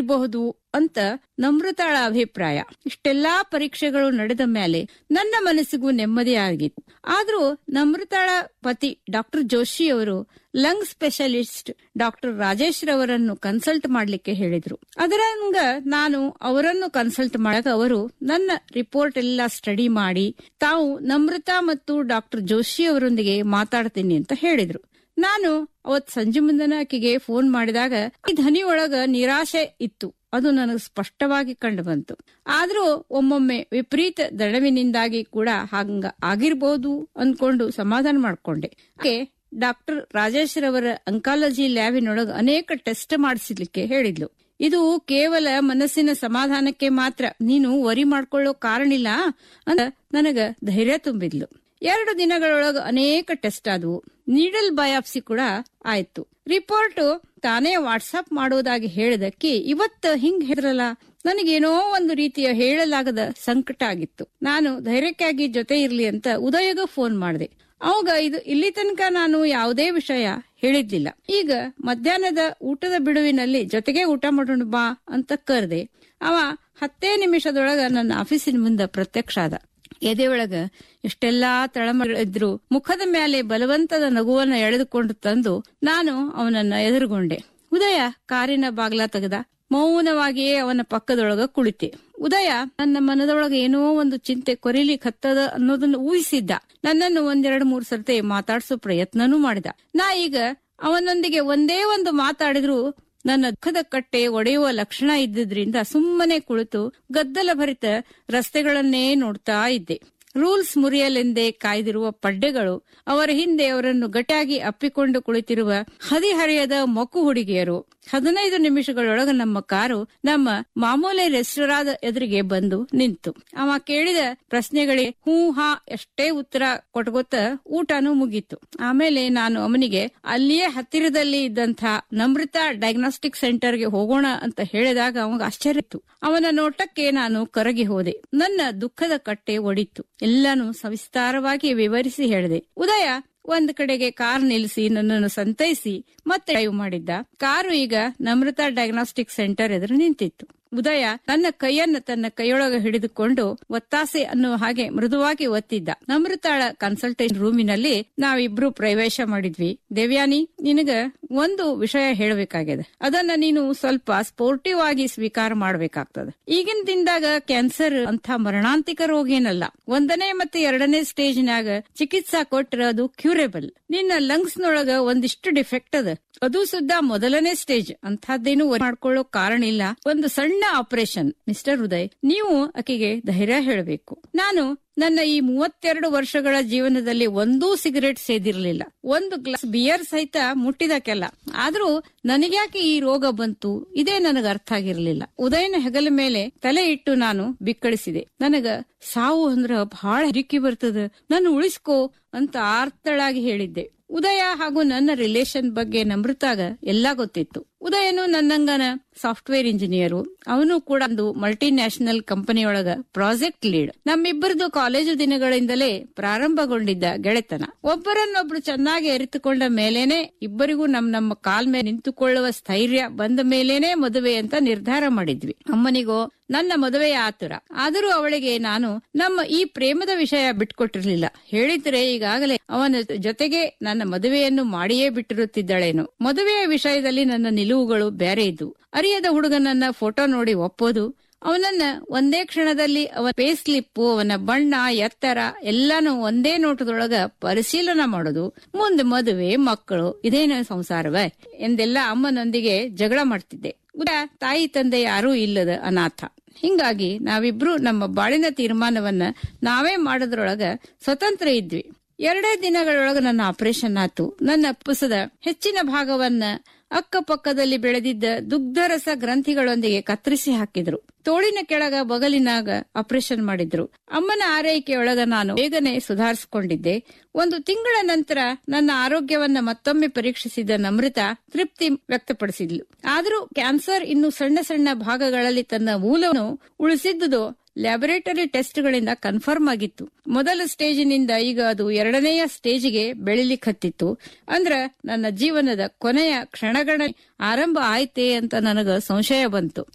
ಇರಬಹುದು ಅಂತ ನಮ್ರತಾಳ ಅಭಿಪ್ರಾಯ ಇಷ್ಟೆಲ್ಲಾ ಪರೀಕ್ಷೆಗಳು ನಡೆದ ಮೇಲೆ ನನ್ನ ಮನಸ್ಸಿಗೂ ನೆಮ್ಮದಿಯಾಗಿತ್ತು ಆದ್ರೂ ನಮ್ರತಾಳ ಪತಿ ಡಾಕ್ಟರ್ ಜೋಶಿ ಅವರು ಲಂಗ್ ಸ್ಪೆಷಲಿಸ್ಟ್ ಡಾಕ್ಟರ್ ರಾಜೇಶ್ ರವರನ್ನು ಕನ್ಸಲ್ಟ್ ಮಾಡ್ಲಿಕ್ಕೆ ಹೇಳಿದ್ರು ಅದರಂಗ ನಾನು ಅವರನ್ನು ಕನ್ಸಲ್ಟ್ ಮಾಡಕ ಅವರು ನನ್ನ ರಿಪೋರ್ಟ್ ಎಲ್ಲ ಸ್ಟಡಿ ಮಾಡಿ ತಾವು ನಮ್ರತಾ ಮತ್ತು ಡಾಕ್ಟರ್ ಜೋಶಿ ಅವರೊಂದಿಗೆ ಮಾತಾಡ್ತೀನಿ ಅಂತ ಹೇಳಿದ್ರು ನಾನು ಅವತ್ ಸಂಜೆ ಮುಂದನ ಆಕೆಗೆ ಫೋನ್ ಮಾಡಿದಾಗ ಈ ಧ್ವನಿ ಒಳಗ ನಿರಾಶೆ ಇತ್ತು ಅದು ನನಗೆ ಸ್ಪಷ್ಟವಾಗಿ ಕಂಡು ಬಂತು ಆದ್ರೂ ಒಮ್ಮೊಮ್ಮೆ ವಿಪರೀತ ದಡವಿನಿಂದಾಗಿ ಕೂಡ ಹಂಗ ಆಗಿರ್ಬೋದು ಅನ್ಕೊಂಡು ಸಮಾಧಾನ ಮಾಡ್ಕೊಂಡೆ ಆಕೆ ಡಾಕ್ಟರ್ ರಾಜೇಶ್ ರವರ ಅಂಕಾಲಜಿ ಲ್ಯಾಬಿನೊಳಗ ಅನೇಕ ಟೆಸ್ಟ್ ಮಾಡಿಸ್ಲಿಕ್ಕೆ ಹೇಳಿದ್ಲು ಇದು ಕೇವಲ ಮನಸ್ಸಿನ ಸಮಾಧಾನಕ್ಕೆ ಮಾತ್ರ ನೀನು ವರಿ ಮಾಡ್ಕೊಳ್ಳೋ ಕಾರಣಿಲ್ಲ ಅಂತ ನನಗ ಧೈರ್ಯ ತುಂಬಿದ್ಲು ಎರಡು ದಿನಗಳೊಳಗ ಅನೇಕ ಟೆಸ್ಟ್ ಆದವು ನೀಡಲ್ ಬಯಾಪ್ಸಿ ಕೂಡ ಆಯ್ತು ರಿಪೋರ್ಟ್ ತಾನೇ ವಾಟ್ಸಪ್ ಮಾಡೋದಾಗಿ ಹೇಳಿದಕ್ಕೆ ಇವತ್ತ ಹಿಂಗ್ ಹೇಳಿದ್ರಲ್ಲ ನನಗೇನೋ ಒಂದು ರೀತಿಯ ಹೇಳಲಾಗದ ಸಂಕಟ ಆಗಿತ್ತು ನಾನು ಧೈರ್ಯಕ್ಕಾಗಿ ಜೊತೆ ಇರ್ಲಿ ಅಂತ ಉದಯಗ ಫೋನ್ ಮಾಡಿದೆ ಅವಾಗ ಇದು ಇಲ್ಲಿ ತನಕ ನಾನು ಯಾವುದೇ ವಿಷಯ ಹೇಳಿದ್ಲಿಲ್ಲ ಈಗ ಮಧ್ಯಾಹ್ನದ ಊಟದ ಬಿಡುವಿನಲ್ಲಿ ಜೊತೆಗೆ ಊಟ ಮಾಡೋಣ ಬಾ ಅಂತ ಕರೆದೆ ಅವ ಹತ್ತೇ ನಿಮಿಷದೊಳಗ ನನ್ನ ಆಫೀಸಿನ ಮುಂದೆ ಪ್ರತ್ಯಕ್ಷ ಆದ ಎದೆ ಒಳಗ ಎಷ್ಟೆಲ್ಲಾ ತಳಮಳಿದ್ರು ಮುಖದ ಮೇಲೆ ಬಲವಂತದ ನಗುವನ್ನ ಎಳೆದುಕೊಂಡು ತಂದು ನಾನು ಅವನನ್ನ ಎದುರುಗೊಂಡೆ ಉದಯ ಕಾರಿನ ಬಾಗ್ಲ ತೆಗೆದ ಮೌನವಾಗಿಯೇ ಅವನ ಪಕ್ಕದೊಳಗ ಕುಳಿತೆ ಉದಯ ನನ್ನ ಮನದೊಳಗ ಏನೋ ಒಂದು ಚಿಂತೆ ಕೊರಿಲಿಕ್ ಹತ್ತದ ಅನ್ನೋದನ್ನ ಊಹಿಸಿದ್ದ ನನ್ನನ್ನು ಒಂದೆರಡು ಮೂರು ಸರ್ತಿ ಮಾತಾಡ್ಸೋ ಪ್ರಯತ್ನನೂ ಮಾಡಿದ ನಾ ಈಗ ಅವನೊಂದಿಗೆ ಒಂದೇ ಒಂದು ಮಾತಾಡಿದ್ರು ನನ್ನ ದುಃಖದ ಕಟ್ಟೆ ಒಡೆಯುವ ಲಕ್ಷಣ ಇದ್ದಿದ್ರಿಂದ ಸುಮ್ಮನೆ ಕುಳಿತು ಗದ್ದಲ ಭರಿತ ರಸ್ತೆಗಳನ್ನೇ ನೋಡ್ತಾ ಇದ್ದೆ ರೂಲ್ಸ್ ಮುರಿಯಲೆಂದೇ ಕಾಯ್ದಿರುವ ಪಡ್ಡೆಗಳು ಅವರ ಹಿಂದೆ ಅವರನ್ನು ಗಟ್ಟಿಯಾಗಿ ಅಪ್ಪಿಕೊಂಡು ಕುಳಿತಿರುವ ಹದಿಹರೆಯದ ಮೊಕ್ಕು ಹುಡುಗಿಯರು ಹದಿನೈದು ನಿಮಿಷಗಳೊಳಗ ನಮ್ಮ ಕಾರು ನಮ್ಮ ಮಾಮೂಲಿ ರೆಸ್ಟೋರಾದ ಎದುರಿಗೆ ಬಂದು ನಿಂತು ಅವ ಕೇಳಿದ ಪ್ರಶ್ನೆಗಳಿಗೆ ಹೂ ಹಾ ಎಷ್ಟೇ ಉತ್ತರ ಕೊಟ್ಗೊತ್ತ ಊಟನೂ ಮುಗೀತು ಆಮೇಲೆ ನಾನು ಅವನಿಗೆ ಅಲ್ಲಿಯೇ ಹತ್ತಿರದಲ್ಲಿ ಇದ್ದಂಥ ನಮೃತ ಡಯಾಗ್ನೋಸ್ಟಿಕ್ ಸೆಂಟರ್ಗೆ ಹೋಗೋಣ ಅಂತ ಹೇಳಿದಾಗ ಅವಾಗ ಆಶ್ಚರ್ಯ ಇತ್ತು ಅವನ ನೋಟಕ್ಕೆ ನಾನು ಕರಗಿ ಹೋದೆ ನನ್ನ ದುಃಖದ ಕಟ್ಟೆ ಒಡಿತು ಎಲ್ಲಾನು ಸವಿಸ್ತಾರವಾಗಿ ವಿವರಿಸಿ ಹೇಳಿದೆ ಉದಯ ಒಂದ್ ಕಡೆಗೆ ಕಾರ್ ನಿಲ್ಲಿಸಿ ನನ್ನನ್ನು ಸಂತೈಸಿ ಮತ್ತೆ ಡ್ರೈವ್ ಮಾಡಿದ್ದ ಕಾರು ಈಗ ನಮೃತ ಡಯಾಗ್ನೋಸ್ಟಿಕ್ ಸೆಂಟರ್ ಎದುರು ನಿಂತಿತ್ತು ಉದಯ ನನ್ನ ಕೈಯನ್ನು ತನ್ನ ಕೈಯೊಳಗೆ ಹಿಡಿದುಕೊಂಡು ಒತ್ತಾಸೆ ಅನ್ನುವ ಹಾಗೆ ಮೃದುವಾಗಿ ಒತ್ತಿದ್ದ ನಮೃತಾಳ ಕನ್ಸಲ್ಟೇಷನ್ ರೂಮಿನಲ್ಲಿ ನಾವಿಬ್ರು ಪ್ರವೇಶ ಮಾಡಿದ್ವಿ ದೇವ್ಯಾನಿ ನಿನಗ ಒಂದು ವಿಷಯ ಹೇಳಬೇಕಾಗಿದೆ ಅದನ್ನ ನೀನು ಸ್ವಲ್ಪ ಸ್ಪೋರ್ಟಿವ್ ಆಗಿ ಸ್ವೀಕಾರ ಮಾಡ್ಬೇಕಾಗ್ತದ ಈಗಿನ ದಿನದಾಗ ಕ್ಯಾನ್ಸರ್ ಅಂತ ಮರಣಾಂತಿಕ ರೋಗ ಏನಲ್ಲ ಒಂದನೇ ಮತ್ತೆ ಎರಡನೇ ಸ್ಟೇಜ್ನಾಗ ಚಿಕಿತ್ಸಾ ಕೊಟ್ರ ಅದು ಕ್ಯೂರೇಬಲ್ ನಿನ್ನ ಲಂಗ್ಸ್ ನೊಳಗ ಒಂದಿಷ್ಟು ಡಿಫೆಕ್ಟ್ ಅದ ಅದು ಸುದ್ದ ಮೊದಲನೇ ಸ್ಟೇಜ್ ಅಂತಹದ್ದೇನು ಮಾಡ್ಕೊಳ್ಳೋ ಕಾರಣ ಇಲ್ಲ ಒಂದು ಸಣ್ಣ ಆಪರೇಷನ್ ಮಿಸ್ಟರ್ ಉದಯ್ ನೀವು ಆಕೆಗೆ ಧೈರ್ಯ ಹೇಳಬೇಕು ನಾನು ನನ್ನ ಈ ಮೂವತ್ತೆರಡು ವರ್ಷಗಳ ಜೀವನದಲ್ಲಿ ಒಂದೂ ಸಿಗರೇಟ್ ಸೇದಿರ್ಲಿಲ್ಲ ಒಂದು ಗ್ಲಾಸ್ ಬಿಯರ್ ಸಹಿತ ಮುಟ್ಟಿದಕ್ಕೆಲ್ಲ ಆದ್ರೂ ನನಗ್ಯಾಕೆ ಈ ರೋಗ ಬಂತು ಇದೇ ನನಗ ಅರ್ಥ ಆಗಿರ್ಲಿಲ್ಲ ಉದಯನ ಹೆಗಲ ಮೇಲೆ ತಲೆ ಇಟ್ಟು ನಾನು ಬಿಕ್ಕಳಿಸಿದೆ ನನಗ ಸಾವು ಅಂದ್ರ ಬಹಳ ಹಿರಿಕಿ ಬರ್ತದ ನನ್ನ ಉಳಿಸ್ಕೋ ಅಂತ ಆರ್ತಳಾಗಿ ಹೇಳಿದ್ದೆ ಉದಯ ಹಾಗೂ ನನ್ನ ರಿಲೇಶನ್ ಬಗ್ಗೆ ನಮೃತಾಗ ಎಲ್ಲಾ ಗೊತ್ತಿತ್ತು ಉದಯನು ನನ್ನಂಗನ ಸಾಫ್ಟ್ವೇರ್ ಇಂಜಿನಿಯರು ಅವನು ಕೂಡ ಒಂದು ಮಲ್ಟಿ ನ್ಯಾಷನಲ್ ಕಂಪನಿಯೊಳಗ ಪ್ರಾಜೆಕ್ಟ್ ಲೀಡ್ ನಮ್ಮಿಬ್ಬರದು ಕಾಲೇಜು ದಿನಗಳಿಂದಲೇ ಪ್ರಾರಂಭಗೊಂಡಿದ್ದ ಗೆಳೆತನ ಒಬ್ಬರನ್ನೊಬ್ರು ಚೆನ್ನಾಗಿ ಅರಿತುಕೊಂಡ ಮೇಲೇನೆ ಇಬ್ಬರಿಗೂ ನಮ್ ನಮ್ಮ ಕಾಲ್ ಮೇಲೆ ನಿಂತುಕೊಳ್ಳುವ ಸ್ಥೈರ್ಯ ಬಂದ ಮೇಲೇನೆ ಮದುವೆ ಅಂತ ನಿರ್ಧಾರ ಮಾಡಿದ್ವಿ ಅಮ್ಮನಿಗೋ ನನ್ನ ಮದುವೆಯ ಆತುರ ಆದರೂ ಅವಳಿಗೆ ನಾನು ನಮ್ಮ ಈ ಪ್ರೇಮದ ವಿಷಯ ಬಿಟ್ಕೊಟ್ಟಿರ್ಲಿಲ್ಲ ಹೇಳಿದ್ರೆ ಈಗಾಗಲೇ ಅವನ ಜೊತೆಗೆ ನನ್ನ ಮದುವೆಯನ್ನು ಮಾಡಿಯೇ ಬಿಟ್ಟಿರುತ್ತಿದ್ದಳೇನು ಮದುವೆಯ ವಿಷಯದಲ್ಲಿ ನನ್ನ ನಿಲುವುಗಳು ಬೇರೆ ಇದ್ವು ಅರಿಯದ ಹುಡುಗನನ್ನ ಫೋಟೋ ನೋಡಿ ಒಪ್ಪೋದು ಅವನನ್ನ ಒಂದೇ ಕ್ಷಣದಲ್ಲಿ ಅವನ ಪೇಸ್ ಸ್ಲಿಪ್ಪು ಅವನ ಬಣ್ಣ ಎತ್ತರ ಎಲ್ಲಾನು ಒಂದೇ ನೋಟದೊಳಗ ಪರಿಶೀಲನೆ ಮಾಡೋದು ಮುಂದೆ ಮದುವೆ ಮಕ್ಕಳು ಇದೇನ ಸಂಸಾರವೇ ಎಂದೆಲ್ಲ ಅಮ್ಮನೊಂದಿಗೆ ಜಗಳ ಮಾಡ್ತಿದ್ದೆ ಉದ ತಾಯಿ ತಂದೆ ಯಾರೂ ಇಲ್ಲದ ಅನಾಥ ಹಿಂಗಾಗಿ ನಾವಿಬ್ರು ನಮ್ಮ ಬಾಳಿನ ತೀರ್ಮಾನವನ್ನ ನಾವೇ ಮಾಡೋದ್ರೊಳಗ ಸ್ವತಂತ್ರ ಇದ್ವಿ ಎರಡೇ ದಿನಗಳೊಳಗ ನನ್ನ ಆಪರೇಷನ್ ಆತು ನನ್ನ ಪುಸದ ಹೆಚ್ಚಿನ ಭಾಗವನ್ನ ಅಕ್ಕಪಕ್ಕದಲ್ಲಿ ಬೆಳೆದಿದ್ದ ದುಗ್ಧರಸ ಗ್ರಂಥಿಗಳೊಂದಿಗೆ ಕತ್ತರಿಸಿ ಹಾಕಿದ್ರು ತೋಳಿನ ಕೆಳಗ ಬಗಲಿನಾಗ ಆಪರೇಷನ್ ಮಾಡಿದ್ರು ಅಮ್ಮನ ಆರೈಕೆಯೊಳಗ ನಾನು ಬೇಗನೆ ಸುಧಾರಿಸಿಕೊಂಡಿದ್ದೆ ಒಂದು ತಿಂಗಳ ನಂತರ ನನ್ನ ಆರೋಗ್ಯವನ್ನ ಮತ್ತೊಮ್ಮೆ ಪರೀಕ್ಷಿಸಿದ ನಮೃತ ತೃಪ್ತಿ ವ್ಯಕ್ತಪಡಿಸಿದ್ಲು ಆದರೂ ಕ್ಯಾನ್ಸರ್ ಇನ್ನು ಸಣ್ಣ ಸಣ್ಣ ಭಾಗಗಳಲ್ಲಿ ತನ್ನ ಮೂಲವನ್ನು ಉಳಿಸಿದ್ದುದು ಲ್ಯಾಬೊರೇಟರಿ ಟೆಸ್ಟ್ಗಳಿಂದ ಕನ್ಫರ್ಮ್ ಆಗಿತ್ತು ಮೊದಲ ಸ್ಟೇಜಿನಿಂದ ಈಗ ಅದು ಎರಡನೆಯ ಸ್ಟೇಜಿಗೆ ಬೆಳಿಲಿಕ್ ಹತ್ತಿತ್ತು ಅಂದ್ರ ನನ್ನ ಜೀವನದ ಕೊನೆಯ ಕ್ಷಣಗಳ ಆರಂಭ ಆಯ್ತೆ ಅಂತ ನನಗ ಸಂಶಯ ಬಂತು